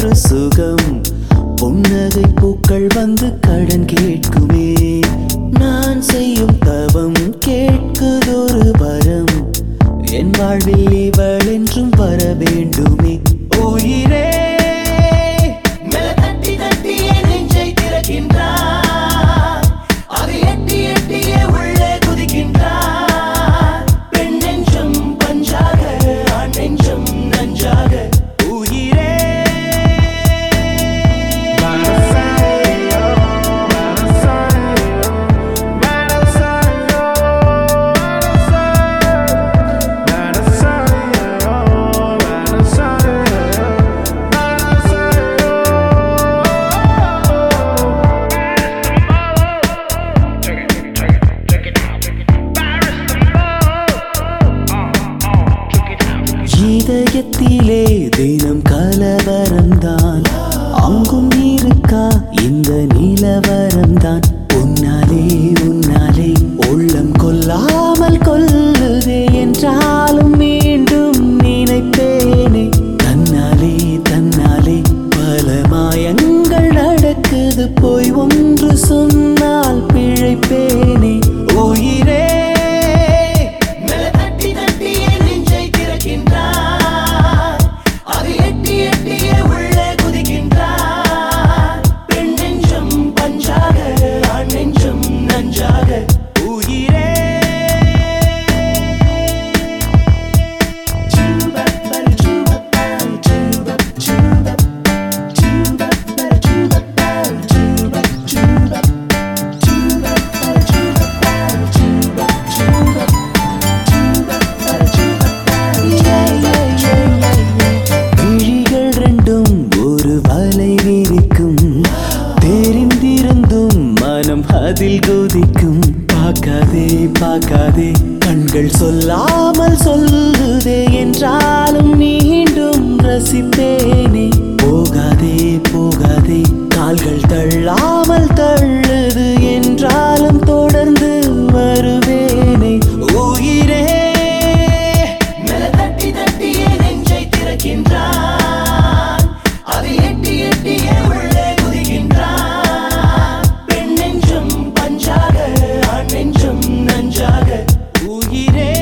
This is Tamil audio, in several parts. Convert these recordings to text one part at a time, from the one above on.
பார்ப்பதொரு சுகம் புன்னகை பூக்கள் வந்து கடன் கேட்குமே நான் செய்யும் தவம் கேட்குதொரு வரம் என் வாழ்வில் இவள் என்றும் வர வேண்டுமே உயிரே மெல்ல தட்டி தட்டியே நெஞ்சை திறக்கின்றார் அது எட்டி எட்டியே உள்ளே குதிக்கின்றார் பெண் நெஞ்சம் பஞ்சாக ஆண் நெஞ்சம் நஞ்சாக உயிரே இதயத்திலே தினம் கலவரம்தான் அங்கும் இருக்கா இந்த நிலவரம்தான் உன்னாலே உன்னாலே உள்ளம் கொல்லாமல் கொல்லுதே என்றாலும் மீண்டும் நினைப்பேனே தன்னாலே தன்னாலே பல மாயங்கள் நடக்குது போய் ஒன்று சொன்னால் பிழைப்பேனே உயிரே மெல்ல தட்டி தட்டியே நெஞ்சை திறக்கின்றார் அது எட்டி எட்டியே உள்ளே குதிக்கின்றார் பெண் நெஞ்சம் பஞ்சாக ஆண் நெஞ்சம் நஞ்சாக உயிரே ஜூபப்பர் ஜூபப்பர் ஜூபப் ஜூபப் ஜூபப்பர் ஜூபப்பர் ஜூபப் ஜூபப் ஜூபப்பர் ஜூபப்பர் ஜூபப் ஜூபப் விழிகள் ரெண்டும் ஒரு வலை விரிக்கும் தெரிந்திருந்தும் மனம் அதில் கொதிக்கும் பார்க்காதே பார்க்காதே கண்கள் சொல்லாமல் சொல்லுதே என்றாலும் மீண்டும் ரசிப்பேனே போகாதே போகாதே கால்கள் தள்ளாமல் தள்ளுது என்றாலும் தொடர்ந்து வருவேனே உயிரே மெல்ல தட்டி தட்டியே நெஞ்சை திறக்கின்றான் அது எட்டி எட்டியே உள்ளே குதிக்கின்றான் பெண் நெஞ்சம் பஞ்சாக ஆண் நெஞ்சம் நஞ்சாக உயிரே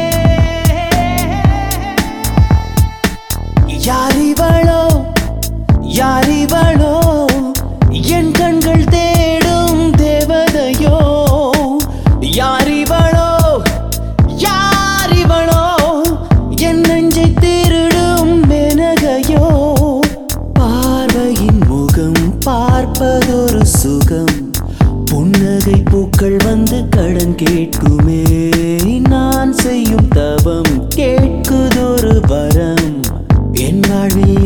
யாரிவளோ யாரிவளோ என் கண்கள் தேடும் தேவதையோ யாரிவளோ யாரிவளோ என் நெஞ்சை திருடும் மெனகையோ பார்வையின் முகம் பார்ப்பதொரு சுகம் புன்னகை பூக்கள் வந்து கடன் கேட்குமே நான் செய்யும் தவம் கேட்குதொரு வரம் என் வாழ்வில்